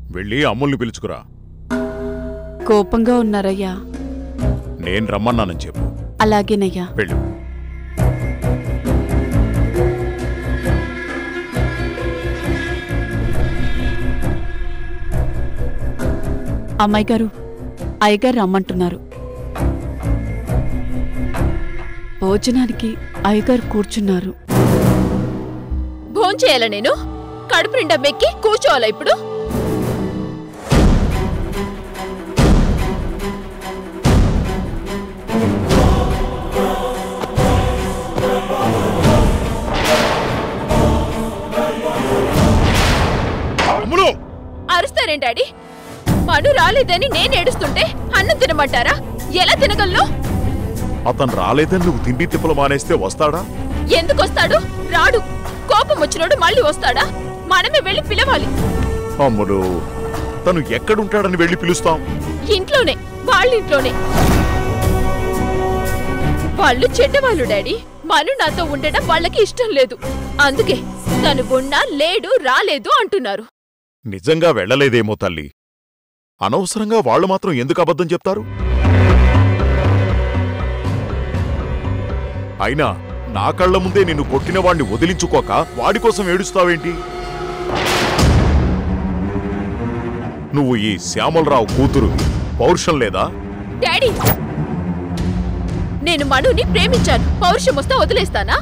వెళ్ళి అమ్ముల్ని పిలుచుకురా కోపంగా ఉన్నారయ్యా నేను రమ్మన్నానని చెప్పు అలాగేనయ్యా వెళ్ళు అమ్మాయి గారు అయ్యగారు రమ్మంటున్నారు భోజనానికి అయ్యగారు కూర్చున్నారు భోంచేయాల నేను కడుపు నిండా మెక్కి కూర్చోవాలా ఇప్పుడు అమ్ములు అరుస్తారేం డాడీ మను రాలేదని నేను ఏడుస్తుంటే అన్నం తినమంటారా ఎలా తినగలను అతను రాలేదని నువ్వు తిండి తిప్పలు మానేస్తే వస్తాడా ఎందుకు వస్తాడు రాడు కోపం వచ్చినోడు మళ్ళీ వస్తాడా మనమే వెళ్ళి పిలవాలి అమ్ములు తను ఎక్కడుంటాడని వెళ్ళి పిలుస్తాం ఇంట్లోనే వాళ్ళ ఇంట్లోనే వాళ్ళు చెడ్డవాళ్ళు డాడీ మను నాతో ఉండడం వాళ్ళకి ఇష్టం లేదు అందుకే తను ఉన్నా లేడు రాలేదు అంటున్నారు నిజంగా వెళ్ళలేదేమో తల్లి అనవసరంగా వాళ్ళు మాత్రం ఎందుకు అబద్ధం చెప్తారు అయినా నా కళ్ళ ముందే నిన్ను కొట్టిన వాణ్ణి వదిలించుకోక వాడి కోసం ఏడుస్తావేంటి నువ్వు ఈ శ్యామలరావు కూతురు పౌరుషం లేదా డాడీ నేను మనుని ప్రేమించాను పౌరుషం వస్తే వదిలేస్తానా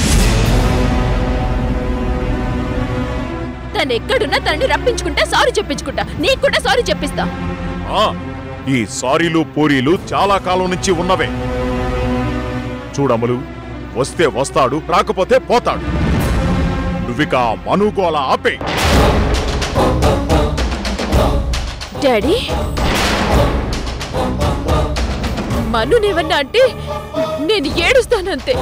తను ఎక్కడున్నా తనని రప్పించుకుంటా సారీ చెప్పించుకుంటా నీకు కూడా సారీ చెప్పిస్తా ఆ, ఈ సారీలు పూరీలు చాలా కాలం నుంచి ఉన్నవే చూడములు వస్తే వస్తాడు రాకపోతే పోతాడు నువ్విక ఆ మనుగోల ఆపే డాడీ మనునేమన్నా అంటే నేను ఏడుస్తానంతే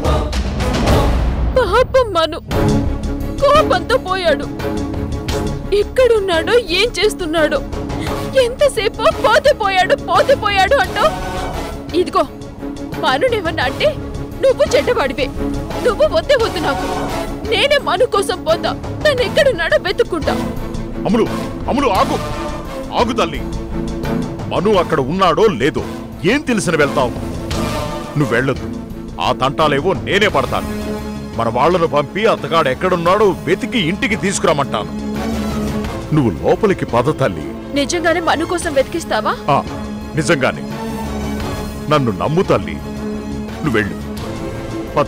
పాపం మను కోపంతో పోయాడు ఎక్కడున్నాడో ఏం చేస్తున్నాడో ఎంతసేపు పోతే పోయాడు పోతే పోయాడు అంటావు ఇదిగో మనునేమన్నా అంటే నువ్వు చెడ్డవాడివే నువ్వు వద్దే వద్దు నాకు నేనే మను కోసం పోతా తను ఎక్కడున్నాడో వెతుక్కుంటా అములు అములు ఆగు ఆగు తల్లి మను అక్కడ ఉన్నాడో లేదో ఏం తెలిసిన వెళ్తావు నువ్వు వెళ్ళదు ఆ తంటాలేవో నేనే పడతాను మన వాళ్లను పంపి అతగాడు ఎక్కడున్నాడో వెతికి ఇంటికి తీసుకురమ్మంటాను నువ్వు లోపలికి పద తల్లి నిజంగానే మను కోసం వెతికిస్తావా ఆ, నిజంగానే నన్ను నమ్ము తల్లి నువ్వు వెళ్ళు పద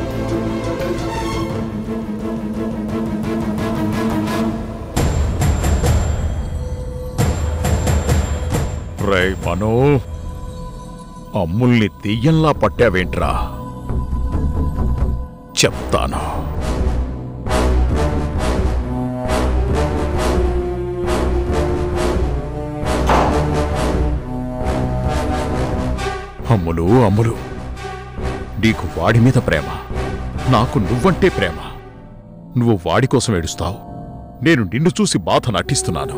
రై మనో అమ్ముల్ని దెయ్యంలా పట్టావేంట్రా చెప్తాను అమ్ములు అమ్ములు నీకు వాడి మీద ప్రేమ నాకు నువ్వంటే ప్రేమ నువ్వు వాడి కోసం ఏడుస్తావు నేను నిన్ను చూసి బాధ నటిస్తున్నాను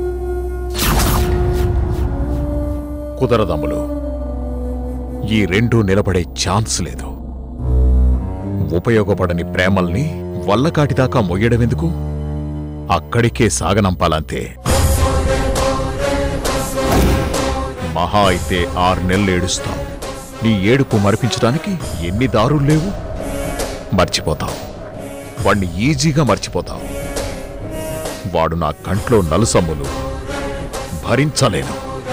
కుదరదమ్ములు ఈ రెండూ నిలబడే ఛాన్స్ లేదు ఉపయోగపడని ప్రేమల్ని వల్లకాటిదాకా మొయ్యడమెందుకు అక్కడికే సాగనంపాలంతే మహా అయితే ఆరు నెలలు ఏడుస్తావు నీ ఏడుపు మరిపించడానికి ఎన్ని దారులు లేవు మర్చిపోతావు వాణ్ణి ఈజీగా మర్చిపోతావు వాడు నా కంట్లో నలుసమ్ములు భరించలేను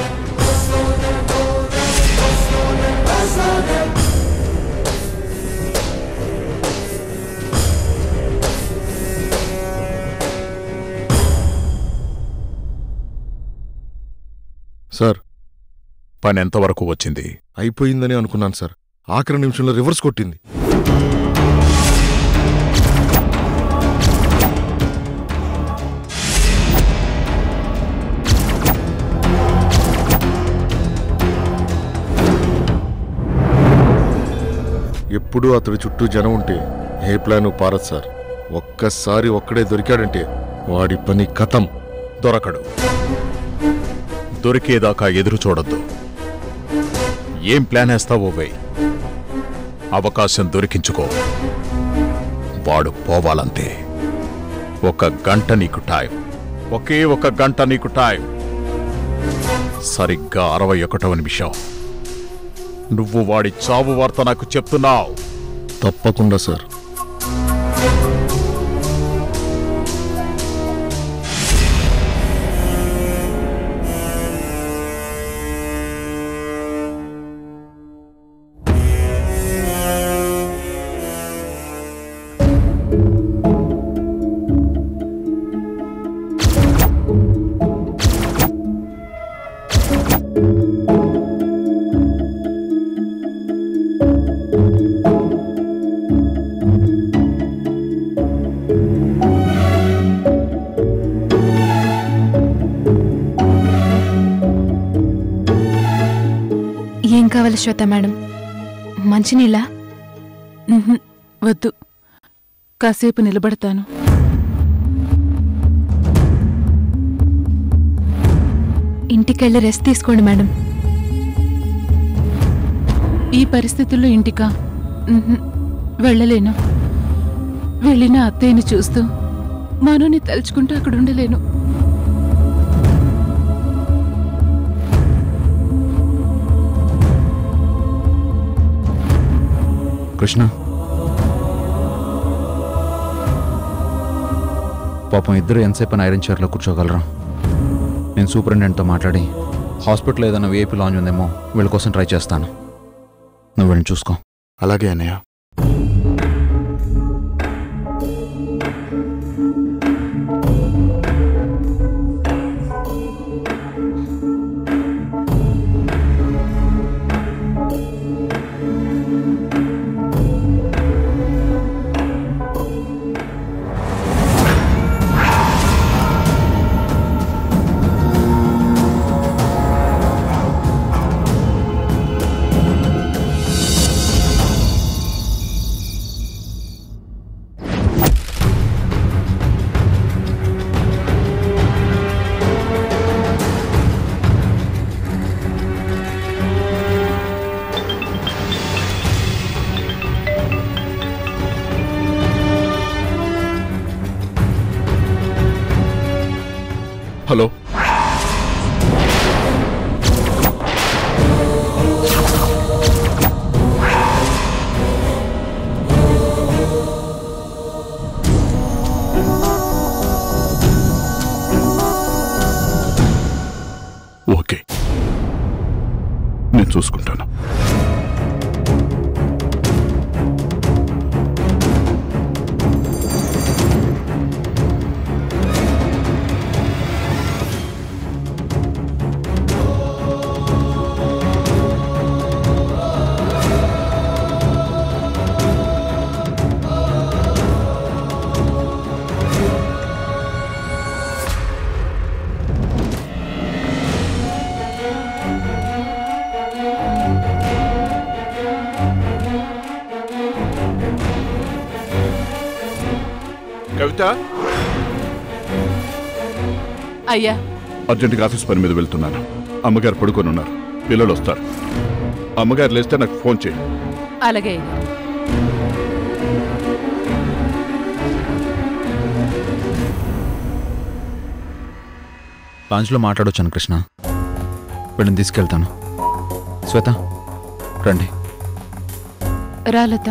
సార్ పని ఎంతవరకు వచ్చింది అయిపోయిందని అనుకున్నాను సార్ ఆఖరి నిమిషంలో రివర్స్ కొట్టింది ఎప్పుడూ అతడి చుట్టూ జనం ఉంటే ఏ ప్లాను పారదు సార్ ఒక్కసారి ఒక్కడే దొరికాడంటే వాడి పని కథం దొరకడు దొరికేదాకా ఎదురు చూడొద్దు ఏం ప్లాన్ వేస్తావో వేయ్ అవకాశం దొరికించుకో వాడు పోవాలంతే ఒక గంట నీకు టైం ఒకే ఒక గంట నీకు టైం సరిగ్గా అరవై ఒకటవ నిమిషం నువ్వు వాడి చావు వార్త నాకు చెప్తున్నావు తప్పకుండా సార్ ఏం కావాలి శ్వేత మేడం మంచినీళ్ళ ఉహుం, వద్దు కాసేపు నిలబడతాను ఇంటికెళ్ళి రెస్ట్ తీసుకోండి మేడం ఈ పరిస్థితుల్లో ఇంటికా ఉహుం, వెళ్ళలేను వెళ్ళిన అత్తయ్యని చూస్తూ మనుని తలుచుకుంటూ అక్కడ ఉండలేను కృష్ణ పాపం ఇద్దరు ఎంతసేపు ఐరన్ చైర్లో కూర్చోగలరా నేను సూపరింటెండెంట్తో మాట్లాడి హాస్పిటల్ ఏదైనా వేపీ లాంజ్ ఉందేమో వీళ్ళ కోసం ట్రై చేస్తాను నువ్వు వెళ్ళి చూసుకో అలాగే అన్నయ్య హలో ఓకే నేను చూసుకుంటాను కవిత అయ్యా అర్జెంటుగా ఆఫీస్ పని మీద వెళ్తున్నాను అమ్మగారు పడుకొని ఉన్నారు పిల్లలు వస్తారు అమ్మగారు లేస్తే నాకు ఫోన్ చేయి అలాగే అయ్యా. లాంచ్లో మాట్లాడొచ్చాను కృష్ణ వీళ్ళని తీసుకెళ్తాను శ్వేత రండి రాలత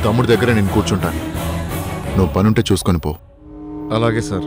తమ్ముడి దగ్గర నేను కూర్చుంటాను నువ్వు పనుంటే చూసుకొని పో అలాగే సార్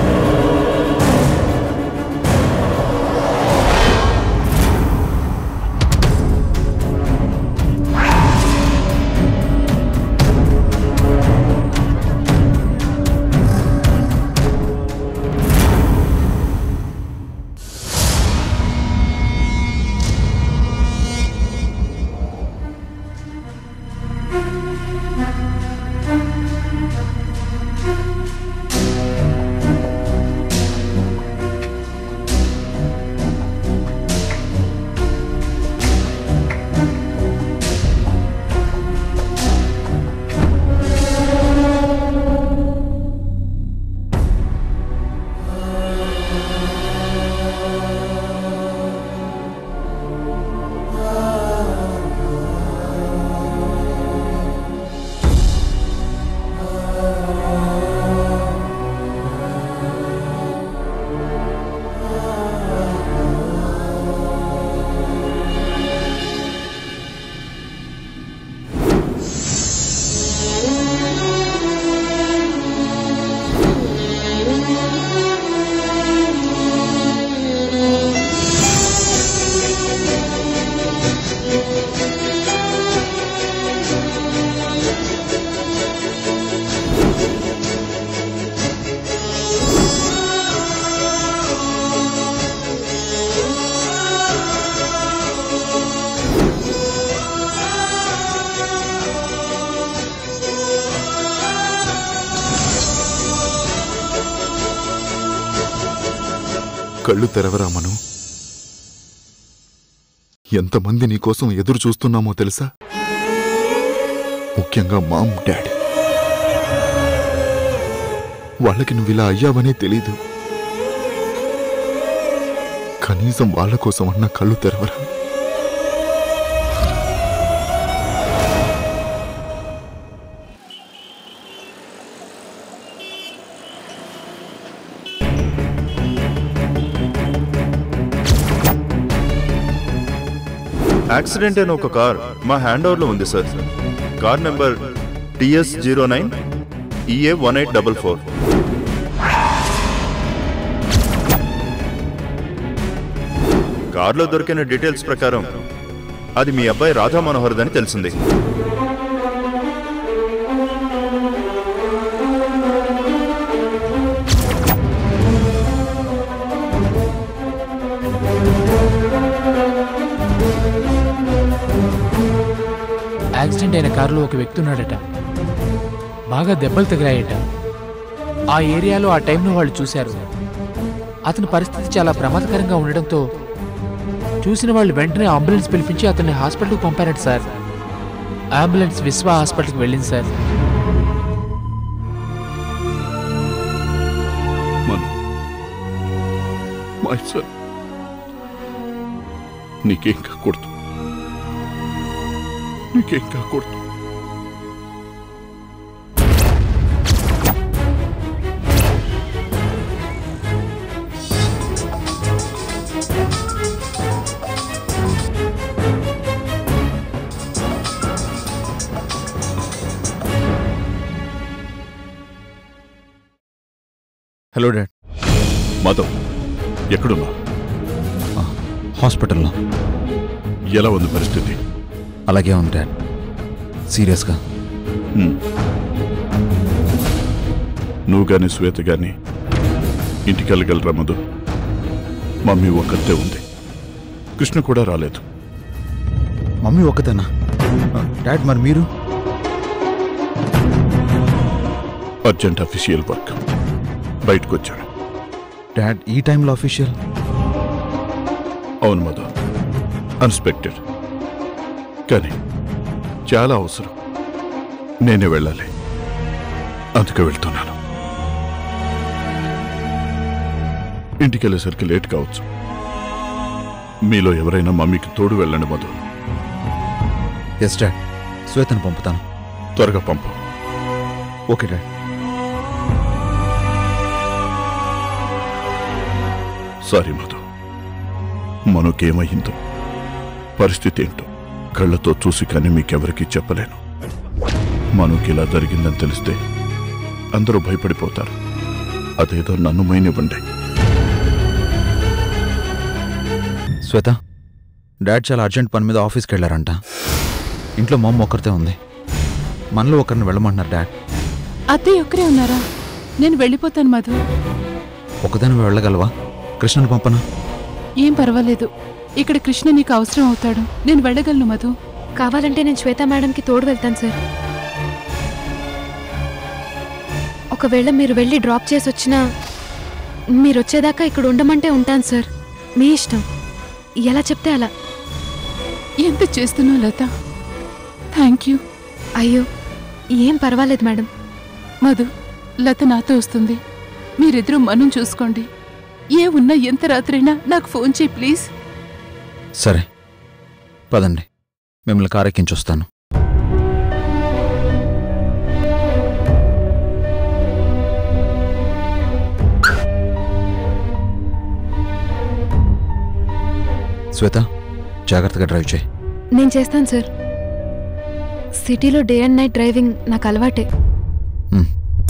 కళ్ళు తెరవరా మను ఎంతమంది నీకోసం ఎదురు చూస్తున్నామో తెలుసా ముఖ్యంగా మామ్ డాడీ వాళ్ళకి నువ్వు ఇలా అయ్యావనే తెలీదు కనీసం వాళ్ళ కోసం అన్న కళ్ళు తెరవరా యాక్సిడెంట్ అయిన ఒక కార్ మా హ్యాండ్ ఓవర్లో ఉంది sir car number TS zero nine EA one eight double four కార్లో దొరికిన డీటెయిల్స్ ప్రకారం అది మీ అబ్బాయి రాధా మనోహర్ అని తెలిసింది యాక్సిడెంట్ అయిన కారులో ఒక వ్యక్తి ఉన్నాడట బాగా దెబ్బలు తగిలాయట ఆ ఏరియాలో ఆ టైంలో వాళ్ళు చూశారు అతని పరిస్థితి చాలా ప్రమాదకరంగా ఉండడంతో చూసిన వాళ్ళు వెంటనే అంబులెన్స్ పిలిపించి అతన్ని హాస్పిటల్కి పంపారట సార్ అంబులెన్స్ విశ్వ హాస్పిటల్కి వెళ్ళింది సార్ మను మై సన్ నీకేం కాకూడదు నీకేం కాకూడదు హలో డాడ్ మాధవ్ ఎక్కడున్నా హాస్పిటల్లో ఎలా ఉంది పరిస్థితి అలాగే ఉంది డాడ్ సీరియస్గా హ్మ్. నువ్వు గాని శ్వేత గాని ఇంటికి వెళ్ళగలరా మధు మమ్మీ ఒక్కతే ఉంది కృష్ణ కూడా రాలేదు మమ్మీ ఒక్కతేనా డాడ్ మరి మీరు అర్జెంట్ అఫీషియల్ వర్క్ బయటకు వచ్చాడు డాడ్ ఈ టైంలో అఫీషియల్ అవును మధు అన్స్పెక్టెడ్ కానీ చాలా అవసరం నేనే వెళ్ళాలి అందుకే వెళ్తున్నాను ఇంటికి వెళ్ళేసరికి లేట్ కావచ్చు మీలో ఎవరైనా మమ్మీకి తోడు వెళ్ళండి మధు ఎస్ డాడ్ శ్వేతను పంపుతాను త్వరగా పంపు ఓకే డాడ్ సారీ మధు మనకేమయ్యిందో పరిస్థితి ఏంటో కళ్ళతో చూసి కానీ మీకెవరికీ చెప్పలేను మనుకి ఇలా జరిగిందని తెలిస్తే అందరూ భయపడిపోతారు అదేదో నన్ను మైనివ్వండి శ్వేత డాడ్ చాలా అర్జెంట్ పని మీద ఆఫీస్కి వెళ్ళారంట ఇంట్లో మమ్మ ఒక్కరితే ఉంది మనలో ఒకరిని వెళ్ళమంటున్నారు డాడ్ అత్తయ్య ఒక్కరే ఉన్నారా నేను వెళ్ళిపోతాను మధు ఒకదాని వెళ్ళగలవా కృష్ణని పంపనా ఏం పర్వాలేదు ఇక్కడ కృష్ణ నీకు అవసరం అవుతాడు నేను వెళ్ళగలను మధు కావాలంటే నేను శ్వేత మేడంకి తోడు వెళ్తాను సార్ ఒకవేళ మీరు వెళ్ళి డ్రాప్ చేసి వచ్చినా మీరు వచ్చేదాకా ఇక్కడ ఉండమంటే ఉంటాను సార్ మీ ఇష్టం ఎలా చెప్తే అలా ఎంత చేస్తున్నావు లత థ్యాంక్ యూ అయ్యో ఏం పర్వాలేదు మేడం మధు లత నాతో వస్తుంది మీరిద్దరూ మనం చూసుకోండి ఏ ఉన్నా ఎంత రాత్రైనా నాకు ఫోన్ చేయి ప్లీజ్ సరే పదండి మిమ్మల్ని కారెక్కించి వస్తాను శ్వేత జాగ్రత్తగా డ్రైవ్ చేయి నేను చేస్తాను సార్ సిటీలో డే అండ్ నైట్ డ్రైవింగ్ నాకు అలవాటే మ్.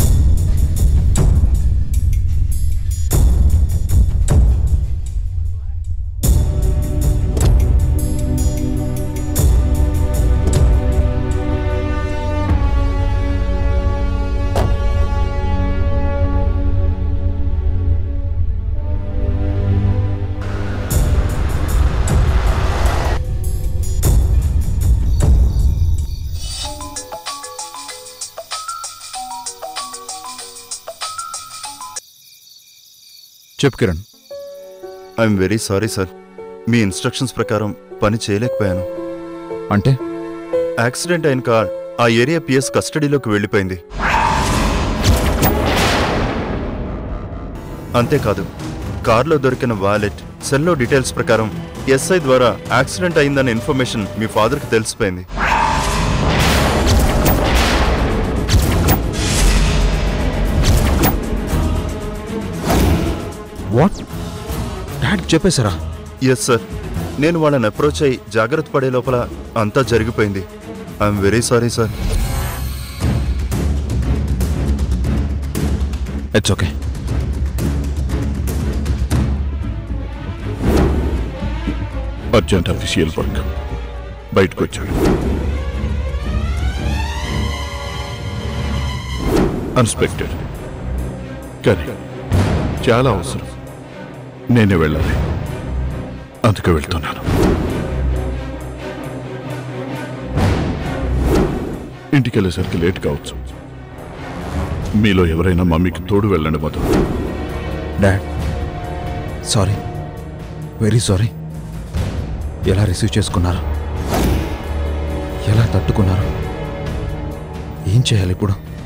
చెప్పు Kiran I'm very sorry sir మీ ఇన్స్ట్రక్షన్స్ ప్రకారం పని చేయలేకపోయాను అంటే యాక్సిడెంట్ అయిన కార్ ఆ ఏరియా పిఎస్ కస్టడీలోకి వెళ్ళిపోయింది అంతేకాదు కార్లో దొరికిన వాలెట్ సెల్లో డీటెయిల్స్ ప్రకారం ఎస్ఐ ద్వారా యాక్సిడెంట్ అయిందన్న ఇన్ఫర్మేషన్ మీ ఫాదర్కి తెలిసిపోయింది వాట్ డాడ్ చెప్పేశారా ఎస్ సార్ నేను వాళ్ళని అప్రోచ్ అయ్యి జాగ్రత్త పడే లోపల అంతా జరిగిపోయింది I'm very sorry sir it's okay urgent official work బయటకు వచ్చాడు అన్స్పెక్టెడ్ కానీ చాలా అవసరం నేనే వెళ్ళాలి అందుకే వెళ్తున్నాను ఇంటికి వెళ్ళేసరికి లేట్ కావచ్చు మీలో ఎవరైనా మమ్మీకి తోడు వెళ్ళండి Madhu dad sorry very sorry ఎలా రిసీవ్ చేసుకున్నారు ఎలా తట్టుకున్నారు ఏం చేయాలి ఇప్పుడు